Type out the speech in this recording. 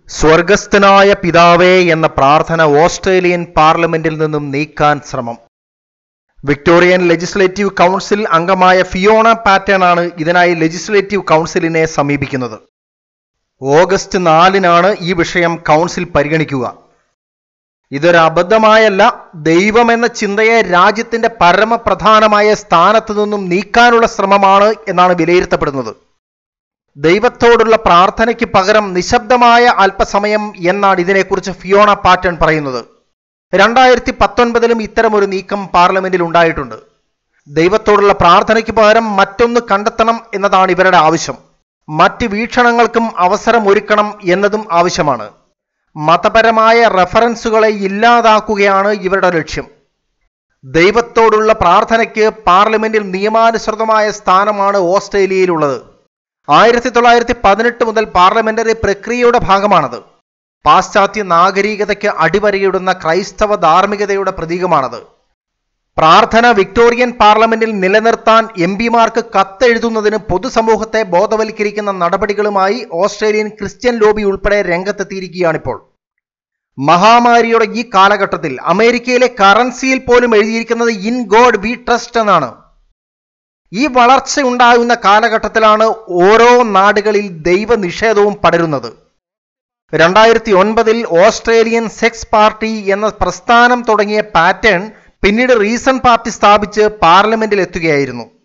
സ്വർഗസ്ഥനായ പിതാവേ എന്ന പ്രാർത്ഥന ഓസ്ട്രേലിയൻ പാർലമെന്റിൽ നിന്നും നീക്കാൻ ശ്രമം വിക്ടോറിയൻ ലെജിസ്ലേറ്റീവ് കൗൺസിൽ അംഗമായ ഫിയോണ പാറ്റേൺ ആണ് ഇതിനായി ലെജിസ്ലേറ്റീവ് കൗൺസിലിനെ സമീപിക്കുന്നത് ഓഗസ്റ്റ് നാലിനാണ് ഈ വിഷയം കൗൺസിൽ പരിഗണിക്കുക ഇതൊരു അബദ്ധമായല്ല ദൈവമെന്ന ചിന്തയെ രാജ്യത്തിന്റെ പരമപ്രധാനമായ സ്ഥാനത്തു നിന്നും നീക്കാനുള്ള ശ്രമമാണ് എന്നാണ് വിലയിരുത്തപ്പെടുന്നത് ദൈവത്തോടുള്ള പ്രാർത്ഥനയ്ക്ക് പകരം നിശബ്ദമായ അല്പസമയം എന്നാണ് ഇതിനെക്കുറിച്ച് ഫിയോണ പാറ്റേൺ പറയുന്നത് രണ്ടായിരത്തി പത്തൊൻപതിലും ഇത്തരമൊരു നീക്കം പാർലമെന്റിൽ ഉണ്ടായിട്ടുണ്ട് ദൈവത്തോടുള്ള പ്രാർത്ഥനയ്ക്ക് പകരം മറ്റൊന്ന് കണ്ടെത്തണം എന്നതാണ് ഇവരുടെ ആവശ്യം മറ്റ് വീക്ഷണങ്ങൾക്കും അവസരം ഒരുക്കണം എന്നതും ആവശ്യമാണ് മതപരമായ റെഫറൻസുകളെ ഇല്ലാതാക്കുകയാണ് ഇവരുടെ ലക്ഷ്യം ദൈവത്തോടുള്ള പ്രാർത്ഥനയ്ക്ക് പാർലമെന്റിൽ നിയമാനുസൃതമായ സ്ഥാനമാണ് ഓസ്ട്രേലിയയിലുള്ളത് ആയിരത്തി തൊള്ളായിരത്തി പതിനെട്ട് മുതൽ പാർലമെന്ററി പ്രക്രിയയുടെ ഭാഗമാണത് പാശ്ചാത്യ നാഗരികതയ്ക്ക് അടിവരയിടുന്ന ക്രൈസ്തവ ധാർമ്മികതയുടെ പ്രതീകമാണത് പ്രാർത്ഥന വിക്ടോറിയൻ പാർലമെന്റിൽ നിലനിർത്താൻ എം പിമാർക്ക് കത്തെഴുതുന്നതിന് പൊതുസമൂഹത്തെ ബോധവൽക്കരിക്കുന്ന നടപടികളുമായി ഓസ്ട്രേലിയൻ ക്രിസ്ത്യൻ ലോബി ഉൾപ്പെടെ രംഗത്തെത്തിയിരിക്കുകയാണിപ്പോൾ മഹാമാരിയുടെ ഈ കാലഘട്ടത്തിൽ അമേരിക്കയിലെ കറൻസിയിൽ പോലും എഴുതിയിരിക്കുന്നത് ഇൻ ഗോഡ് വി ട്രസ്റ്റ് എന്നാണ് ഈ വളർച്ച ഉണ്ടാകുന്ന കാലഘട്ടത്തിലാണ് ഓരോ നാടുകളിൽ ദൈവനിഷേധവും പടരുന്നത് രണ്ടായിരത്തി ഒൻപതിൽ ഓസ്ട്രേലിയൻ സെക്സ് പാർട്ടി എന്ന പ്രസ്ഥാനം തുടങ്ങിയ പാറ്റേൺ പിന്നീട് റീസൺ പാർട്ടി സ്ഥാപിച്ച് പാർലമെന്റിൽ എത്തുകയായിരുന്നു